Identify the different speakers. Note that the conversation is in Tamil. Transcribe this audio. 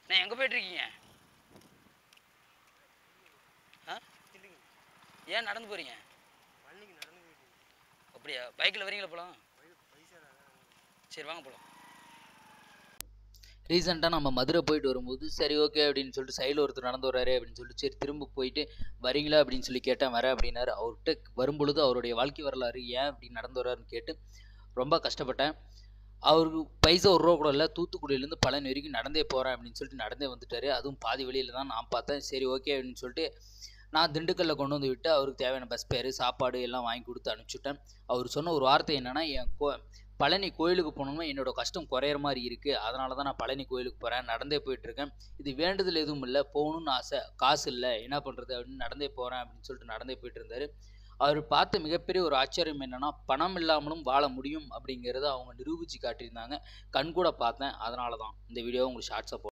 Speaker 1: நான் எங்கே போயிட்டுருக்கீங்க ஆ
Speaker 2: இல்லைங்க
Speaker 1: ஏன் நடந்து போகிறீங்க
Speaker 2: பழனிக்கு நடந்து போயிட்டு
Speaker 1: அப்படியா பைக்கில் வரீங்களா போகலாம்
Speaker 2: பைசா
Speaker 1: சரி வாங்க போகலாம்
Speaker 3: ரீசெண்டாக நம்ம மதுரை போயிட்டு வரும்போது சரி ஓகே அப்படின்னு சொல்லிட்டு சைடில் ஒருத்தர் நடந்து வராரு அப்படின்னு சொல்லிட்டு சரி திரும்ப போயிட்டு வரீங்களா அப்படின்னு சொல்லி கேட்டேன் வரேன் அப்படின்னாரு அவர்கிட்ட வரும்பொழுது அவருடைய வாழ்க்கை வரலாறு ஏன் அப்படி நடந்து வர்றாருன்னு கேட்டு ரொம்ப கஷ்டப்பட்டேன் அவருக்கு பைசா ஒரு ரூபா கூட இல்லை தூத்துக்குடியிலேருந்து பழனி வரைக்கும் நடந்தே போகிறேன் அப்படின்னு சொல்லிட்டு நடந்தே வந்துட்டாரு அதுவும் பாதி வழியில் தான் நான் பார்த்தேன் சரி ஓகே அப்படின்னு சொல்லிட்டு நான் திண்டுக்கல்ல கொண்டு வந்து விட்டு அவருக்கு தேவையான பஸ் பேர் சாப்பாடு எல்லாம் வாங்கி கொடுத்து அனுப்பிச்சுட்டேன் அவர் சொன்ன ஒரு வார்த்தை என்னென்னா என் கோ பழனி கோயிலுக்கு போகணும்னா என்னோட கஷ்டம் குறையிற மாதிரி இருக்குது அதனால தான் நான் பழனி கோயிலுக்கு போகிறேன் நடந்தே போயிட்டுருக்கேன் இது வேண்டுதல் எதுவும் இல்லை போகணும்னு ஆசை காசு இல்லை என்ன பண்ணுறது அப்படின்னு நடந்தே போகிறேன் அப்படின்னு சொல்லிட்டு நடந்தே போயிட்டு இருந்தார் அவர் பார்த்த மிகப்பெரிய ஒரு ஆச்சரியம் என்னென்னா பணம் இல்லாமலும் வாழ முடியும் அப்படிங்கிறத அவங்க நிரூபித்து காட்டியிருந்தாங்க கண் கூட பார்த்தேன் அதனால தான் இந்த வீடியோ உங்களுக்கு ஷார்ட்ஸாக